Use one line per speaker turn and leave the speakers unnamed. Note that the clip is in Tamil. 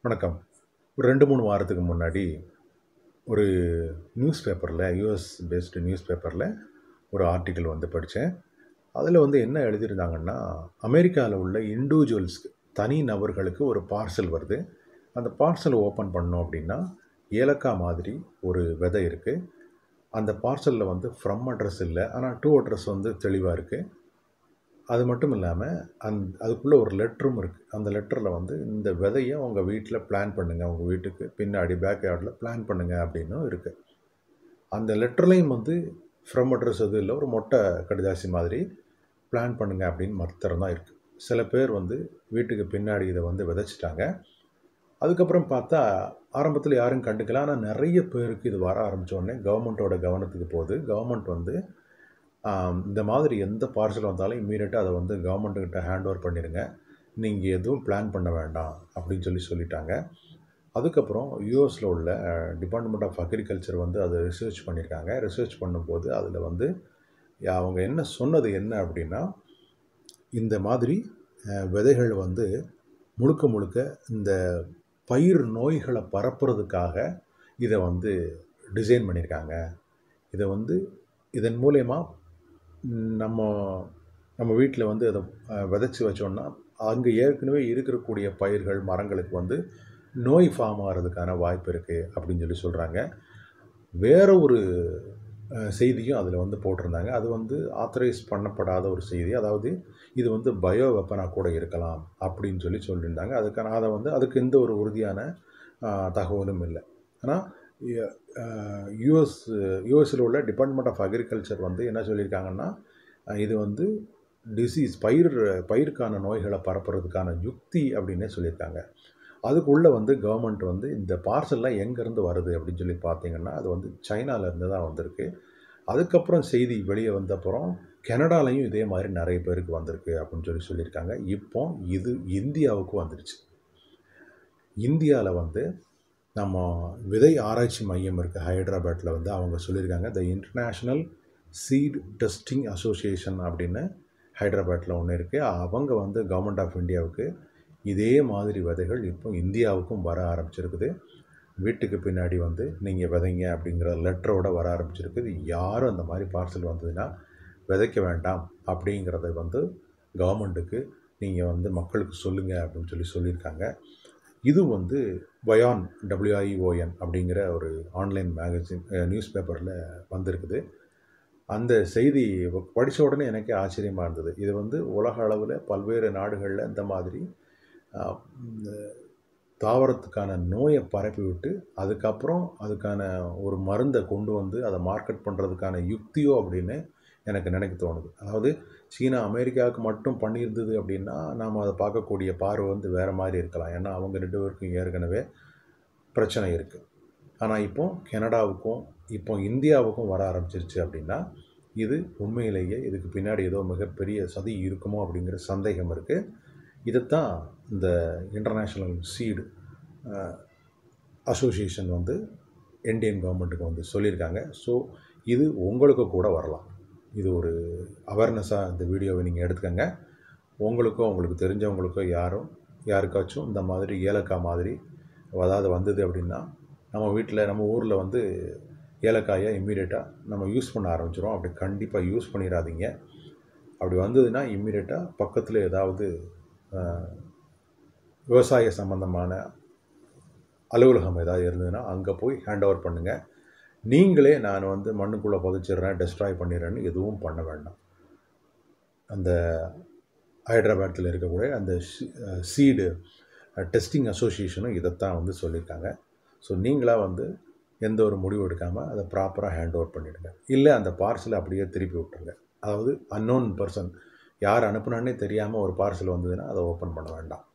வணக்கம் ஒரு ரெண்டு மூணு வாரத்துக்கு முன்னாடி ஒரு நியூஸ் பேப்பரில் யூஎஸ் பேஸ்டு நியூஸ் பேப்பரில் ஒரு ஆர்டிக்கிள் வந்து படித்தேன் அதில் வந்து என்ன எழுதியிருந்தாங்கன்னா அமெரிக்காவில் உள்ள இண்டிவிஜுவல்ஸ்க்கு தனி நபர்களுக்கு ஒரு பார்சல் வருது அந்த பார்சல் ஓப்பன் பண்ணோம் அப்படின்னா ஏலக்காய் மாதிரி ஒரு விதை இருக்குது அந்த பார்சலில் வந்து ஃப்ரம் அட்ரஸ் இல்லை ஆனால் டூ அட்ரஸ் வந்து தெளிவாக இருக்குது அது மட்டும் இல்லாமல் அந் அதுக்குள்ளே ஒரு லெட்டரும் இருக்குது அந்த லெட்டரில் வந்து இந்த விதையை உங்கள் வீட்டில் பிளான் பண்ணுங்கள் உங்கள் வீட்டுக்கு பின்னாடி பேக் யார்டில் பிளான் பண்ணுங்கள் அப்படின்னும் இருக்குது அந்த லெட்டர்லேயும் வந்து ஃப்ரம் அட்ரஸ் எதுவும் இல்லை ஒரு மொட்டை கடிதாசி மாதிரி பிளான் பண்ணுங்கள் அப்படின்னு மாத்திரம் தான் இருக்குது சில பேர் வந்து வீட்டுக்கு பின்னாடி இதை வந்து விதைச்சிட்டாங்க அதுக்கப்புறம் பார்த்தா ஆரம்பத்தில் யாரும் கண்டுக்கல ஆனால் நிறைய பேருக்கு இது வர ஆரம்பித்த உடனே கவர்மெண்ட்டோட கவனத்துக்கு போகுது கவர்மெண்ட் வந்து ஆம், இந்த மாதிரி எந்த பார்சல் வந்தாலும் இம்மீடியட்டாக அதை வந்து கவர்மெண்ட்டுக்கிட்ட ஹேண்ட் ஓவர் பண்ணிடுங்க நீங்கள் எதுவும் பிளான் பண்ண வேண்டாம் அப்படின்னு சொல்லி சொல்லிட்டாங்க அதுக்கப்புறம் யூஎஸில் உள்ள டிபார்ட்மெண்ட் ஆஃப் அக்ரிகல்ச்சர் வந்து அதை ரிசர்ச் பண்ணியிருக்காங்க ரிசர்ச் பண்ணும்போது அதில் வந்து அவங்க என்ன சொன்னது என்ன அப்படின்னா இந்த மாதிரி அஹ், விதைகள் வந்து முழுக்க முழுக்க இந்த பயிர் நோய்களை பரப்புறதுக்காக இதை வந்து டிசைன் பண்ணியிருக்காங்க இதை வந்து இதன் மூலயமா நம்ம நம்ம வீட்டில் வந்து அதை அஹ், விதைச்சி வச்சோம்னா அங்கே ஏற்கனவே இருக்கக்கூடிய பயிர்கள் மரங்களுக்கு வந்து நோய் ஃபார்ம் ஆகிறதுக்கான வாய்ப்பு இருக்குது அப்படின்னு சொல்லி சொல்கிறாங்க வேற ஒரு அஹ், செய்தியும் அதில் வந்து போட்டிருந்தாங்க அது வந்து ஆத்தரைஸ் பண்ணப்படாத ஒரு செய்தி அதாவது இது வந்து பயோ வெப்பனாக கூட இருக்கலாம் அப்படின்னு சொல்லி சொல்லியிருந்தாங்க அதுக்கான அதை வந்து அதுக்கு எந்த ஒரு உறுதியான அஹ், தகவலும் இல்லை ஆனால் யூஎஸ் யூஎஸில் உள்ள டிபார்ட்மெண்ட் ஆஃப் அக்ரிகல்ச்சர் வந்து என்ன சொல்லியிருக்காங்கன்னா அஹ், இது வந்து டிசீஸ் பயிர் பயிருக்கான நோய்களை பரப்புறதுக்கான யுக்தி அப்படின்னே சொல்லியிருக்காங்க அதுக்குள்ளே வந்து கவர்மெண்ட் வந்து இந்த பார்சல்லாம் எங்கேருந்து வருது அப்படின்னு சொல்லி பார்த்தீங்கன்னா அது வந்து சைனாலேருந்து தான் வந்திருக்கு அதுக்கப்புறம் செய்தி வெளியே வந்த அப்புறம் கனடாலையும் இதே மாதிரி நிறைய பேருக்கு வந்திருக்கு அப்படின்னு சொல்லி சொல்லியிருக்காங்க இப்போ இது இந்தியாவுக்கு வந்துடுச்சு இந்தியாவில் வந்து நம்ம விதை ஆராய்ச்சி மையம் இருக்குது ஹைதராபாத்தில் வந்து அவங்க சொல்லியிருக்காங்க the international seed testing association அப்படின்னு ஹைதராபாத்தில் ஒன்று இருக்குது அவங்க வந்து கவர்மெண்ட் ஆஃப் இந்தியாவுக்கு இதே மாதிரி விதைகள் இப்போ இந்தியாவுக்கும் வர ஆரம்பிச்சிருக்குது வீட்டுக்கு பின்னாடி வந்து நீங்கள் விதைங்க அப்படிங்கிற லெட்டரோட வர ஆரம்பிச்சிருக்குது யாரும் அந்த மாதிரி பார்சல் வந்ததுன்னா விதைக்க வேண்டாம் அப்படிங்கிறத வந்து கவர்மெண்ட்டுக்கு நீங்கள் வந்து மக்களுக்கு சொல்லுங்கள் அப்படின்னு சொல்லி சொல்லியிருக்காங்க இது வந்து வயான் டபிள்யூஐஓஎன் அப்படிங்கிற ஒரு ஆன்லைன் மேகசின் நியூஸ் பேப்பரில் வந்திருக்குது அந்த செய்தி படித்த உடனே எனக்கே ஆச்சரியமாக இருந்தது இது வந்து உலக அளவில் பல்வேறு நாடுகளில் இந்த மாதிரி ஆஹ், இந்த தாவரத்துக்கான நோயை பரப்பி விட்டு அதுக்கப்புறம் அதுக்கான ஒரு மருந்தை கொண்டு வந்து அதை மார்க்கெட் பண்ணுறதுக்கான யுக்தியோ அப்படின்னு எனக்கு நினைக்க தோணுது அதாவது சீனா அமெரிக்காவுக்கு மட்டும் பண்ணியிருந்தது அப்படின்னா நாம் அதை பார்க்கக்கூடிய பார்வை வந்து வேறு மாதிரி இருக்கலாம் ஏன்னா அவங்க ரெண்டு பேருக்கும் ஏற்கனவே பிரச்சனை இருக்குது ஆனால் இப்போ கனடாவுக்கும் இப்போ இந்தியாவுக்கும் வர ஆரம்பிச்சிருச்சு அப்படின்னா இது உண்மையிலேயே இதுக்கு பின்னாடி ஏதோ மிகப்பெரிய சதி இருக்குமோ அப்படிங்கிற சந்தேகம் இருக்குது இதைத்தான் இந்த இன்டர்நேஷ்னல் சீடு அசோசியேஷன் வந்து இந்தியன் கவர்மெண்ட்டுக்கு வந்து சொல்லியிருக்காங்க ஸோ இது உங்களுக்கு கூட வரலாம் இது ஒரு அவேர்னஸாக இந்த வீடியோவை நீங்கள் எடுத்துக்கங்க உங்களுக்கோ உங்களுக்கு தெரிஞ்சவங்களுக்கோ யாரும் யாருக்காச்சும் இந்த மாதிரி ஏலக்காய் மாதிரி அதாவது வந்தது அப்படின்னா நம்ம வீட்டில் நம்ம ஊரில் வந்து ஏலக்காயை இம்மீடியட்டாக நம்ம யூஸ் பண்ண ஆரம்பிச்சிடும் அப்படி கண்டிப்பாக யூஸ் பண்ணிடாதீங்க அப்படி வந்ததுன்னா இம்மீடியட்டாக பக்கத்தில் ஏதாவது அஹ், விவசாய சம்பந்தமான அலுவலகம் ஏதாவது இருந்ததுன்னா அங்கே போய் ஹேண்ட் ஓவர் பண்ணுங்கள் நீங்களே நான் வந்து மண்ணுக்குள்ளே புதைச்சிடுறேன் டெஸ்ட்ராய் பண்ணிடுறேன்னு எதுவும் பண்ண வேண்டாம் அந்த ஹைதராபாத்தில் இருக்கக்கூடிய அந்த சீடு டெஸ்டிங் அசோசியேஷனும் இதைத்தான் வந்து சொல்லியிருக்காங்க ஸோ நீங்களாக வந்து எந்த ஒரு முடிவு எடுக்காமல் அதை ப்ராப்பராக ஹேண்ட் ஓவர் பண்ணிவிடுங்க இல்லை அந்த பார்சலை அப்படியே திருப்பி விட்டுருங்க அதாவது அன்னோன் பர்சன் யார் அனுப்புனான்னே தெரியாமல் ஒரு பார்சல் வந்ததுன்னா அதை ஓப்பன் பண்ண வேண்டாம்